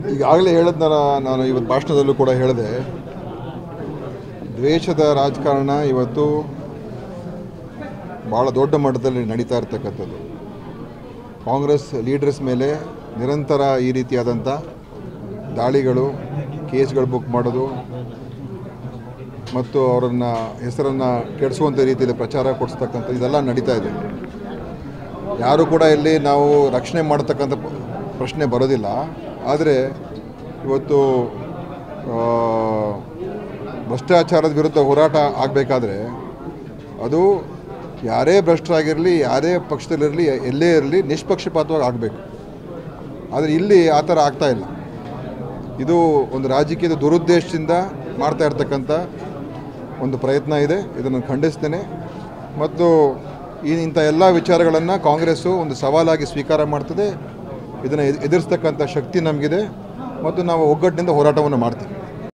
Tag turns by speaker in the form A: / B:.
A: ಈಗಾಗಲೇ ಹೇಳಿದ್ನ ನಾನು ಇವತ್ತು ಭಾಷಣದಲ್ಲೂ ಕೂಡ ಹೇಳಿದೆ ದ್ವೇಷದ ರಾಜಕಾರಣ ಇವತ್ತು ಭಾಳ ದೊಡ್ಡ ಮಟ್ಟದಲ್ಲಿ ನಡೀತಾ ಇರ್ತಕ್ಕಂಥದ್ದು ಕಾಂಗ್ರೆಸ್ ಲೀಡರ್ಸ್ ಮೇಲೆ ನಿರಂತರ ಈ ರೀತಿಯಾದಂಥ ದಾಳಿಗಳು ಕೇಸ್ಗಳು ಬುಕ್ ಮಾಡೋದು ಮತ್ತು ಅವರನ್ನು ಹೆಸರನ್ನು ಕೆಡಿಸುವಂಥ ರೀತಿಯಲ್ಲಿ ಪ್ರಚಾರ ಕೊಡಿಸ್ತಕ್ಕಂಥ ಇದೆಲ್ಲ ನಡೀತಾ ಇದೆ ಯಾರು ಕೂಡ ಇಲ್ಲಿ ನಾವು ರಕ್ಷಣೆ ಮಾಡತಕ್ಕಂಥ ಪ- ಪ್ರಶ್ನೆ ಬರೋದಿಲ್ಲ ಆದರೆ ಇವತ್ತು ಆ, ಭ್ರಷ್ಟಾಚಾರದ ವಿರುದ್ಧ ಹೋರಾಟ ಆಗಬೇಕಾದ್ರೆ ಅದು ಯಾರೇ ಭ್ರಷ್ಟರಾಗಿರಲಿ ಯಾರೇ ಪಕ್ಷದಲ್ಲಿರಲಿ ಎಲ್ಲೇ ಇರಲಿ ನಿಷ್ಪಕ್ಷಪಾತವಾಗಿ ಆಗಬೇಕು ಆದರೆ ಇಲ್ಲಿ ಆ ಥರ ಆಗ್ತಾ ಇಲ್ಲ ಇದು ಒಂದು ರಾಜಕೀಯದ ದುರುದ್ದೇಶದಿಂದ ಮಾಡ್ತಾ ಇರ್ತಕ್ಕಂಥ ಒಂದು ಪ್ರಯತ್ನ ಇದೆ ಇದನ್ನು ಖಂಡಿಸ್ತೇನೆ ಮತ್ತು ಈ ಇಂಥ ಎಲ್ಲ ವಿಚಾರಗಳನ್ನು ಕಾಂಗ್ರೆಸ್ಸು ಒಂದು ಸವಾಲಾಗಿ ಸ್ವೀಕಾರ ಮಾಡ್ತದೆ ಇದನ್ನು ಎದುರಿಸ್ತಕ್ಕಂಥ ಶಕ್ತಿ ನಮಗಿದೆ ಮತ್ತು ನಾವು ಒಗ್ಗಟ್ಟಿನಿಂದ ಹೋರಾಟವನ್ನು ಮಾಡ್ತೀವಿ